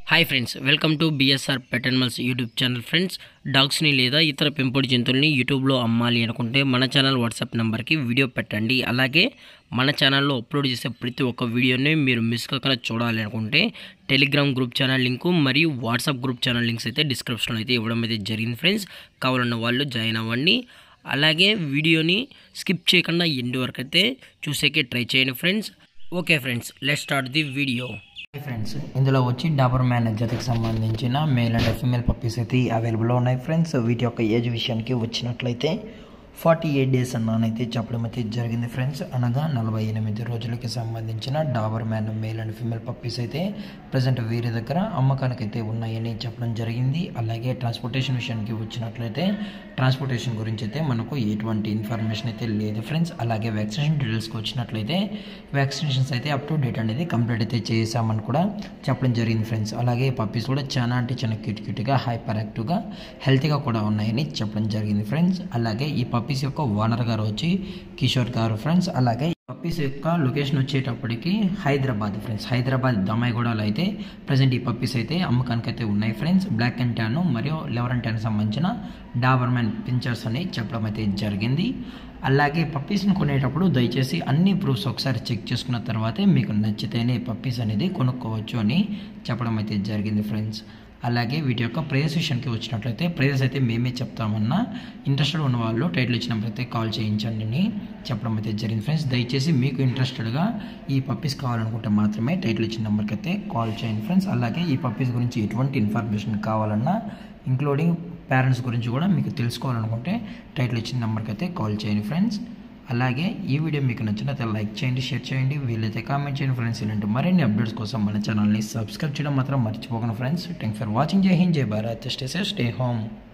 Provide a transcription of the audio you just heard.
hi friends welcome to BSR pet animals YouTube channel friends డాగ్స్ని లేదా ఇతర పెంపుడు జంతువుల్ని యూట్యూబ్లో అమ్మాలి అనుకుంటే మన ఛానల్ వాట్సాప్ నెంబర్కి వీడియో పెట్టండి అలాగే మన ఛానల్లో అప్లోడ్ చేసే ప్రతి ఒక్క వీడియోని మీరు మిస్ కాకుండా చూడాలి అనుకుంటే టెలిగ్రామ్ గ్రూప్ ఛానల్ లింకు మరియు వాట్సాప్ గ్రూప్ ఛానల్ లింక్స్ అయితే డిస్క్రిప్షన్లో అయితే ఇవ్వడం అయితే జరిగింది ఫ్రెండ్స్ కావాలన్న వాళ్ళు జాయిన్ అవ్వండి అలాగే వీడియోని స్కిప్ చేయకుండా ఎండ్ వరకు అయితే చూసేకే ట్రై చేయండి friends okay friends let start the video friends ఇందులో వచ్చి డాబర్ మ్యాన్ జతకి సంబంధించిన మేల్ అండ్ ఫీమేల్ పప్పీస్ అయితే అవైలబుల్లో ఉన్నాయి ఫ్రెండ్స్ వీటి యొక్క ఏజ్ విషయానికి వచ్చినట్లయితే ఫార్టీ ఎయిట్ డేస్ అన్నానైతే చెప్పడం అయితే జరిగింది ఫ్రెండ్స్ అనగా నలభై ఎనిమిది రోజులకి సంబంధించిన Doberman male and female puppies అయితే ప్రజెంట్ వీరి దగ్గర అమ్మకానికి అయితే ఉన్నాయని చెప్పడం జరిగింది అలాగే ట్రాన్స్పోర్టేషన్ విషయానికి వచ్చినట్లయితే ట్రాన్స్పోర్టేషన్ గురించి అయితే మనకు ఎటువంటి ఇన్ఫర్మేషన్ అయితే లేదు ఫ్రెండ్స్ అలాగే వ్యాక్సినేషన్ డీటెయిల్స్కి వచ్చినట్లయితే వ్యాక్సినేషన్స్ అయితే అప్ టు డేట్ అనేది కంప్లీట్ అయితే చేసామని కూడా చెప్పడం జరిగింది ఫ్రెండ్స్ అలాగే పప్పీస్ కూడా చాలా అంటే చాలా క్యూట్ క్యూట్గా హైపర్ యాక్టివ్గా హెల్తీగా కూడా ఉన్నాయని చెప్పడం జరిగింది ఫ్రెండ్స్ అలాగే ఈ పప్పీస్ యొక్క ఓనర్ గారు వచ్చి కిషోర్ గారు ఫ్రెండ్స్ అలాగే పప్పీస్ యొక్క లొకేషన్ వచ్చేటప్పటికి హైదరాబాద్ ఫ్రెండ్స్ హైదరాబాద్ దమ్మాయిగూడలో అయితే ప్రజెంట్ ఈ పప్పీస్ అయితే అమ్మకానికి అయితే ఉన్నాయి ఫ్రెండ్స్ బ్లాక్ అండ్ ట్యాన్ మరియు లెవర్ అండ్ ట్యాన్ సంబంధించిన డాబర్మెన్ పించర్స్ అని చెప్పడం అయితే జరిగింది అలాగే పప్పీస్ని కొనేటప్పుడు దయచేసి అన్ని ప్రూఫ్స్ ఒకసారి చెక్ చేసుకున్న తర్వాతే మీకు నచ్చితేనే పప్పీస్ అనేది కొనుక్కోవచ్చు అని చెప్పడం అయితే జరిగింది ఫ్రెండ్స్ అలాగే వీటి యొక్క ప్రైస్ విషయానికి వచ్చినట్లయితే ప్రైస్ అయితే మేమే చెప్తామన్నా ఇంట్రెస్టెడ్ ఉన్న వాళ్ళు టైటిల్ ఇచ్చినప్పుడు అయితే కాల్ చేయించండి అని చెప్పడం అయితే జరిగింది ఫ్రెండ్స్ దయచేసి మీకు ఇంట్రెస్టెడ్గా ఈ పప్పీస్ కావాలనుకుంటే మాత్రమే టైటిల్ ఇచ్చిన నెంబర్కి అయితే కాల్ చేయండి ఫ్రెండ్స్ అలాగే ఈ పప్పీస్ గురించి ఎటువంటి ఇన్ఫర్మేషన్ కావాలన్నా ఇంక్లూడింగ్ పేరెంట్స్ గురించి కూడా మీకు తెలుసుకోవాలనుకుంటే టైటిల్ ఇచ్చిన నెంబర్కి అయితే కాల్ చేయండి ఫ్రెండ్స్ అలాగే ఈ వీడియో మీకు నచ్చినట్లయితే లైక్ చేయండి షేర్ చేయండి వీలైతే కామెంట్ చేయండి ఫ్రెండ్స్ ఇలాంటి మరిన్ని అప్డేట్స్ కోసం మన ఛానల్ని సబ్స్క్రైబ్ చేయడం మాత్రం మర్చిపోకండి ఫ్రెండ్స్ థ్యాంక్ ఫర్ వాచింగ్ జై హింద్ జై Bharat stay safe stay home